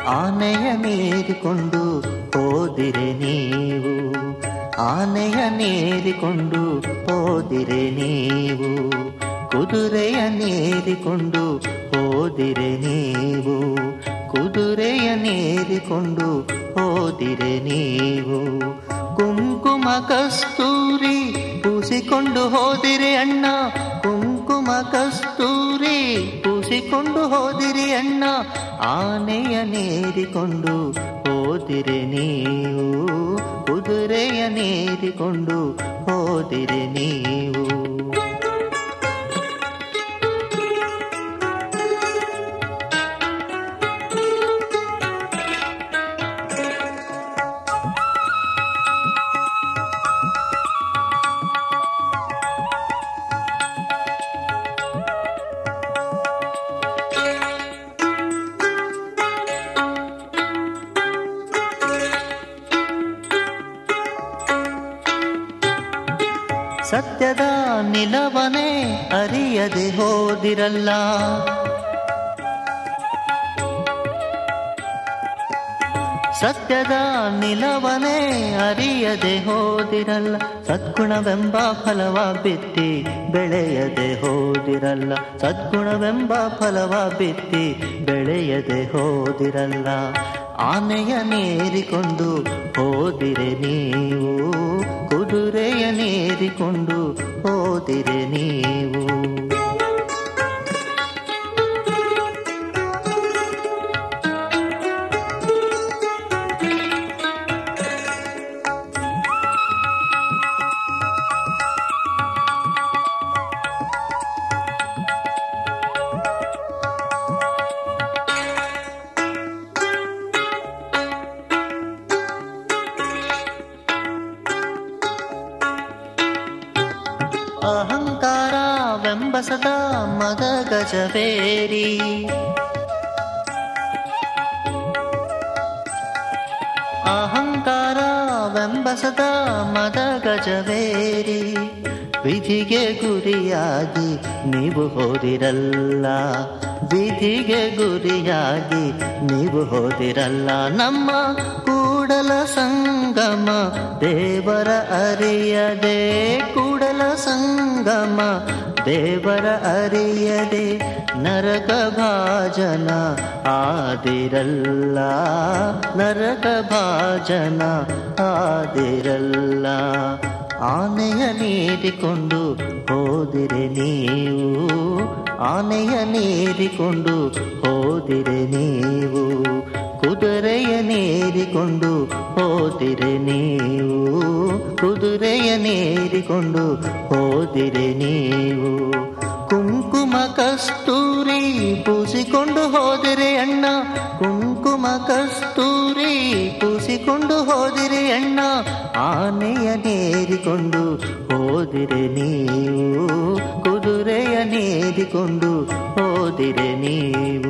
ಆನೆಯ ನೇರಿಕೊಂಡು ಹೋದಿರೆ ನೀವು ಆನೆಯ ನೇರಿಕೊಂಡು ಹೋದಿರೆ ನೀವು ಕುದುರೆಯ ನೇರಿಕೊಂಡು ಹೋದಿರೆ ನೀವು ಕುದುರೆಯ ನೇರಿಕೊಂಡು ಹೋದಿರೆ ನೀವು ಕುಂಕುಮ ಕಸ್ತೂರಿ ಪೂಸಿಕೊಂಡು ಹೋದಿರಿ ಅಣ್ಣ ಕುಂಕುಮ ಕಸ್ತೂರಿ ಪೂಸಿಕೊಂಡು ಹೋದಿರಿ ಅಣ್ಣ ಆನೆಯ ನೇರಿಕೊಂಡು ಹೋದಿರೆ ನೀವು ಕುದುರೆಯ ನೇರಿಕೊಂಡು ಹೋದಿರೆ ನೀವು ಸತ್ಯದ ನಿಲವನೆ ಅರಿಯದೆ ಹೋದಿರಲ್ಲ ಸತ್ಯದ ನಿಲವನೆ ಅರಿಯದೆ ಹೋದಿರಲ್ಲ ಸದ್ಗುಣವೆಂಬ ಫಲವ ಬಿತ್ತಿ ಬೆಳೆಯದೆ ಹೋದಿರಲ್ಲ ಸದ್ಗುಣವೆಂಬ ಫಲವ ಬಿತ್ತಿ ಬೆಳೆಯದೆ ಹೋದಿರಲ್ಲ ಆನೆಯ ನೇರಿಕೊಂಡು ಹೋದಿರೆ ನೀವು ಕುದುರೆಯ ನೇರಿಕೊಂಡು ಹೋದಿರೆ ನೀವು ಅಹಂಕಾರವೆಂಬಸದ ಮದ ಗಜವೇರಿ ಅಹಂಕಾರವೆಂಬಸದ ಮದ ಗಜವೇರಿ ವಿಧಿಗೆ ಗುರಿಯಾಗಿ ನೀವು ಹೋದಿರಲ್ಲ ವಿಧಿಗೆ ಗುರಿಯಾಗಿ ನೀವು ಹೋದಿರಲ್ಲ ನಮ್ಮ ಕೂಡಲ ಸಂಗಮ ದೇವರ ಅರಿಯದೆ ಕೂಡಲ ಸಂಗಮ ದೇವರ ಅರಿಯದೆ ನರಕ ಭಾಜನ ಆದಿರಲ್ಲ ನರಕ ಭಾಜನ ಆದಿರಲ್ಲ ಆನೆಯ ನೀಡಿಕೊಂಡು ಹೋದಿರೆ ನೀವು ಆನೆಯ ನೀಡಿಕೊಂಡು ಹೋದಿರೆ ನೀವು ಕುದುರೆಯ ನೇರಿಕೊಂಡು ಹೋದಿರೆ ನೀವು ಕುದುರೆಯ ನೇರಿಕೊಂಡು ಹೋದಿರೆ ನೀವು ಕುಂಕುಮ ಕಸ್ತೂರಿ ಪೂಸಿಕೊಂಡು ಹೋದಿರೆ ಅಣ್ಣ ಕುಂಕುಮ ಕಸ್ತೂರಿ ಪೂಸಿಕೊಂಡು ಹೋದಿರೆ ಅಣ್ಣ ಆನೆಯ ನೇರಿಕೊಂಡು ಹೋದಿರೆ ನೀವು ಕುದುರೆಯ ನೇರಿಕೊಂಡು ಹೋದಿರೆ ನೀವು